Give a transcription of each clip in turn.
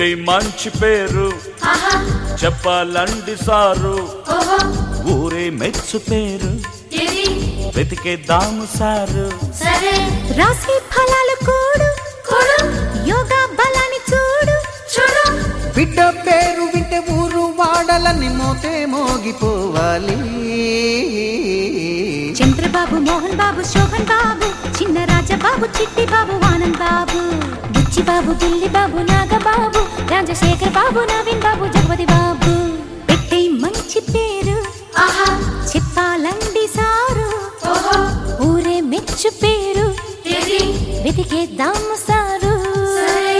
పెట్టి మంచి పేరు ఆహా చెప్పాలండి సారు ఓహో ఊరే మెచ్చు పేరు ఇది వెతికేద్దాము సారు సరే రాశి ఫలాలు కూడు కొడు యోగా బలాన్ని చూడు చూడు బిడ్డ పేరు వింటే ఊరు వాడలని మోతే మోగిపోవాలి చంద్రబాబు మోహన్ బాబు శోభన్ బాబు చిన్న రాజబాబు చిట్టి బాబు ఆనంద్ బాబు బుచ్చి బాబు బుల్లి బాబు నాగబాబు రాజశేఖర్ బాబు నవీన్ బాబు జగపతి బాబు పెట్టే మంచి పేరు ఆహా చెప్పాలండి సారు ఓహో ఊరే మెచ్చు పేరు ఇది వెతికేద్దాము సారు సరే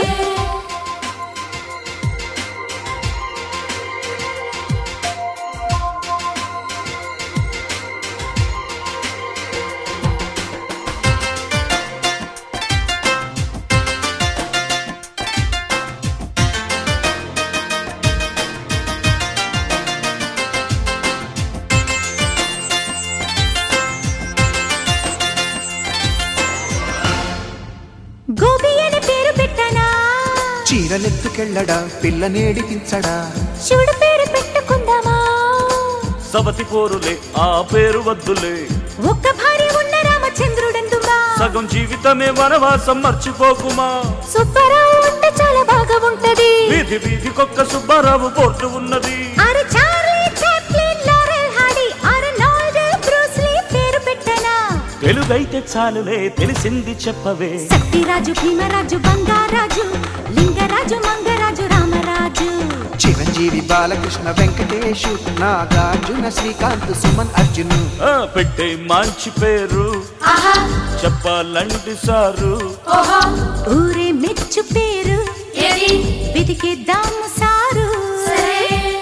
గోపి అని పేరు పెట్టనా చీరలెత్తుకెళ్ళడా పిల్లనేడిపించడా శివుడు పేరు పెట్టుకుందామా సవతి పోరులే ఆ పేరు వద్దులే ఒక్క భార్య ఉన్న రామచంద్రుడెందుమా సగం జీవితమే వనవాసం మర్చిపోకుమా సుబ్బారావు ఉంటే చాలా బాగా ఉంటది వీధి వీధికొక్క సుబ్బారావు పోర్టు ఉన్నది ఆరు చార్లీ చాప్లిన్ లారెల్ హార్డీ ఆరు నాల్డ్ బ్రూస్ లీ పేరు పెట్టనా తెలుగైతే చాలులే తెలిసింది చెప్పవే సత్యరాజు భీమరాజు బంగారాజు లింగరాజు మంగరాజు రామరాజు చిరంజీవి బాలకృష్ణ వెంకటేషు నాగార్జున శ్రీకాంత్ సుమన్ అర్జును ఆ, పెట్టే మంచి పేరు ఆహా చెప్పాలండి సారు ఓహో ఊరే మెచ్చు పేరు ఇది వెతికేద్దాము సారు సరే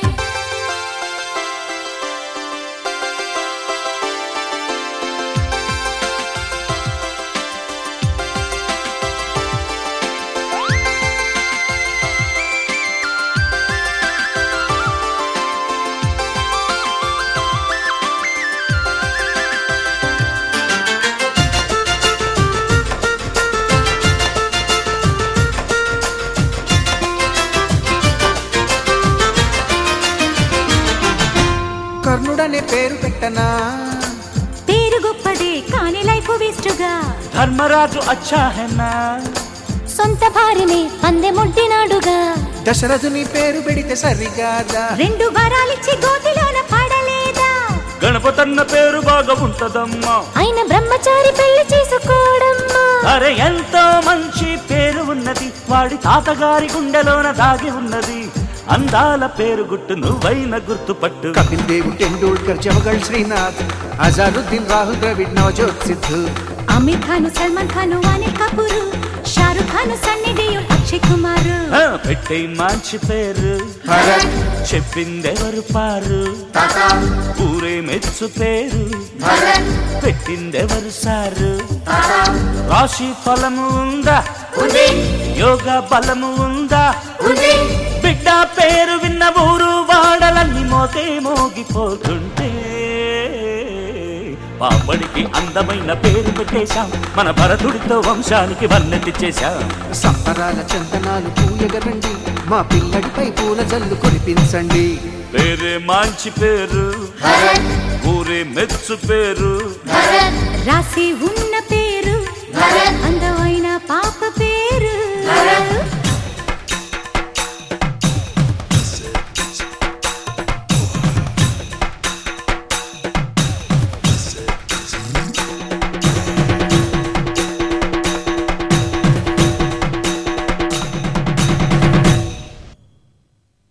కర్ణుడనే పేరు పెట్టనా పేరు గొప్పదే కాని లైఫ్ వేస్టుగా ధర్మరాజు అచ్చా హెన్నా సొంత భార్యనే పందెముంటినాడుగా దశరథుని పేరు పెడితే సరిగాదా రెండు వరాలిచ్చి గోతిలోన పడలేదా గణపతన్న పేరు బాగా ఉంటదమ్మా ఆయన బ్రహ్మచారి పెళ్లి చేసుకోవడమ్మా అరే ఎంతో మంచి పేరు ఉన్నది వాడి తాతగారి గుండెలోన దాగి ఉన్నది అందాల పేరు గుట్టు నువ్వైన గుర్తుపట్టు కపిల్ దేవ్ టెండూల్కర్ జవగల్ శ్రీనాథ్ అజారుద్దీన్ రాహుల్ ద్రవిడ్ నవజోత్ సిద్ధు ఆమిర్ ఖాన్ సల్మాన్ ఖాన్ అనిల్ కపూర్ షారుఖ్ ఖాన్ సన్నీ దేయోల్ అక్షయ్ కుమార్ ఆ, పెట్టే మంచి పేరు భరత్ చెప్పిందెవరు పారు టాటా ఊరే మెచ్చు పేరు భరత్ పెట్టిందెవరు సారు టాటా రాశి ఫలము ఉందా ఉంది యోగా బలము ఉందా ఉంది బిడ్డ పేరు విన్న ఊరు వాడలన్నీ మోతే మోగిపోతుంటే పాపడికి అందమైన పేరు పెట్టేశాం మన భరతుడితో వంశానికి వర్ణతి చేశాం సంబరాల చందనాలు పూయగరండి మా పిల్లడిపై పూల జల్లు కురిపించండి పేరే మంచి పేరు భరత్ ఊరే మెచ్చు పేరు భరత్ రాసి ఉన్న పేరు భరత్ అందమైన పాప పేరు